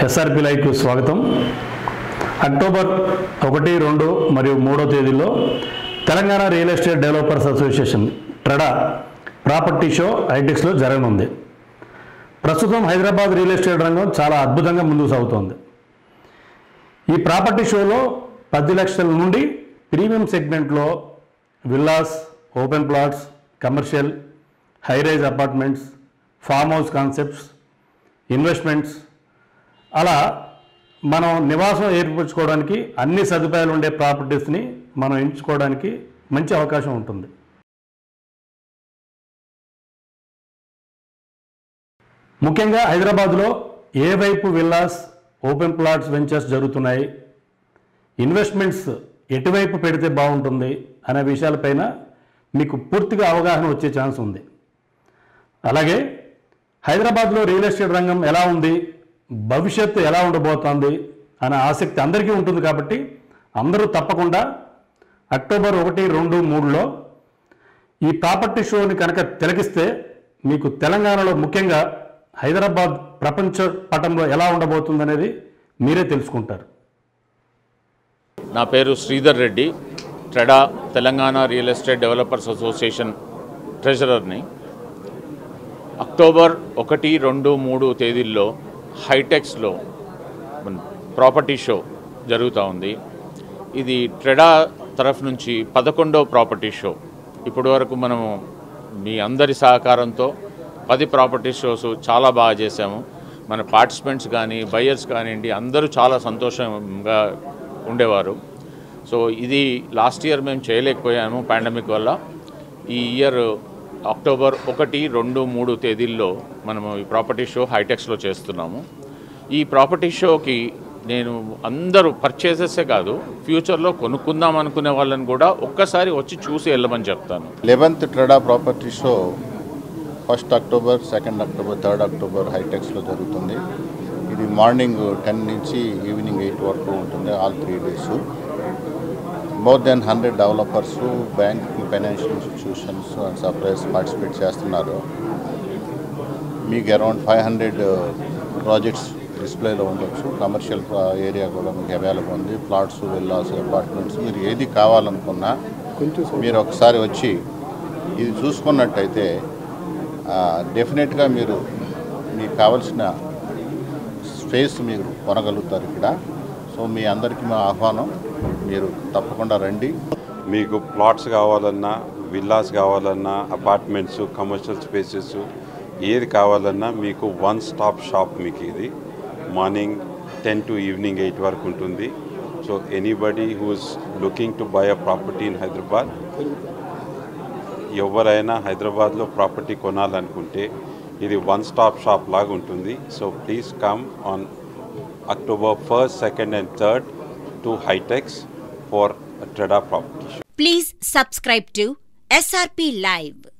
SRP లైవ్కు స్వాగతం October ఒకటి రెండు మరియు మూడో తేదీలో Telangana real estate developers association TREDA property show ఐటెక్స్లో జరగనుంది ప్రస్తుతం హైదరాబాద్ రియల్ ఎస్టేట్ రంగం చాలా అద్భుతంగా ముందుకు సాగుతోంది ఈ ప్రాపర్టీ షోలో పది లక్షల నుండి ప్రీమియం సెగ్మెంట్లో villas open plots commercial high rise apartments farmhouse concepts investments అలా మనం నివాసం ఏర్పరచుకోవడానికి అన్ని సదుపాయాలు ఉండే ప్రాపర్టీస్ని మనం ఎంచుకోవడానికి మంచి అవకాశం ఉంటుంది ముఖ్యంగా హైదరాబాద్లో ఏ వైపు విల్లాస్ ఓపెన్ ప్లాట్స్ వెంచర్స్ జరుగుతున్నాయి ఇన్వెస్ట్మెంట్స్ ఎటువైపు పెడితే బాగుంటుంది అనే విషయాలపైన మీకు పూర్తిగా అవగాహన వచ్చే ఛాన్స్ ఉంది అలాగే హైదరాబాద్లో రియల్ ఎస్టేట్ రంగం ఎలా ఉంది భవిష్యత్తు ఎలా ఉండబోతోంది అనే ఆసక్తి అందరికీ ఉంటుంది కాబట్టి అందరూ తప్పకుండా అక్టోబర్ ఒకటి రెండు మూడులో ఈ ప్రాపర్టీ షోని కనుక తిలకిస్తే మీకు తెలంగాణలో ముఖ్యంగా హైదరాబాద్ ప్రపంచ పటంలో ఎలా ఉండబోతుందనేది మీరే తెలుసుకుంటారు నా పేరు Sridhar Reddy TREDA Telangana real estate developers association ట్రెజరర్ని అక్టోబర్ ఒకటి రెండు మూడు తేదీల్లో హైటెక్స్లో మన ప్రాపర్టీ షో జరుగుతూ ఉంది ఇది ట్రెడా తరఫు నుంచి పదకొండో ప్రాపర్టీ షో ఇప్పటి వరకు మనము మీ అందరి సహకారంతో పది ప్రాపర్టీ షోస్ చాలా బాగా చేశాము మన పార్టిసిపెంట్స్ కానీ బయర్స్ కానివ్వండి అందరూ చాలా సంతోషంగా ఉండేవారు సో ఇది లాస్ట్ ఇయర్ మేము చేయలేకపోయాము పాండమిక్ వల్ల ఈ ఇయర్ అక్టోబర్ ఒకటి రెండు మూడు తేదీల్లో మనము ఈ ప్రాపర్టీ షో హైటెక్స్లో చేస్తున్నాము ఈ ప్రాపర్టీ షోకి నేను అందరూ పర్చేసెసే కాదు ఫ్యూచర్లో కొనుక్కుందాం అనుకునే వాళ్ళని కూడా ఒక్కసారి వచ్చి చూసి వెళ్ళమని చెప్తాను eleventh TREDA property show first October second October third October హైటెక్స్లో జరుగుతుంది ఇది మార్నింగ్ టెన్ నుంచి ఈవినింగ్ ఎయిట్ వరకు ఉంటుంది all three days more than hundred developers bank financial institutions and supplies participate చేస్తున్నారు మీకు అరౌండ్ ఫైవ్ హండ్రెడ్ ప్రాజెక్ట్స్ డిస్ప్లేలో ఉండొచ్చు కమర్షియల్ ఏరియా కూడా మీకు అవైలబుల్ ఉంది ప్లాట్స్ విల్లాస్ అపార్ట్మెంట్స్ మీరు ఏది కావాలనుకున్నా మీరు ఒకసారి వచ్చి ఇది చూసుకున్నట్టయితే డెఫినెట్గా మీరు మీకు కావలసిన స్పేస్ మీరు కొనగలుగుతారు ఇక్కడ సో మీ అందరికీ మా ఆహ్వానం మీరు తప్పకుండా రండి మీకు ప్లాట్స్ కావాలన్నా విల్లాస్ కావాలన్నా అపార్ట్మెంట్స్ కమర్షియల్ స్పేసెస్ ఏది కావాలన్నా మీకు వన్ స్టాప్ షాప్ మీకు ఇది morning ten to evening eight వరకు ఉంటుంది so anybody who's looking to buy a property in Hyderabad ఎవరైనా హైదరాబాద్లో ప్రాపర్టీ కొనాలనుకుంటే ఇది వన్ స్టాప్ షాప్ లాగా ఉంటుంది so please come on October first second and third to HITEX for TREDA property Please subscribe to SRP Live.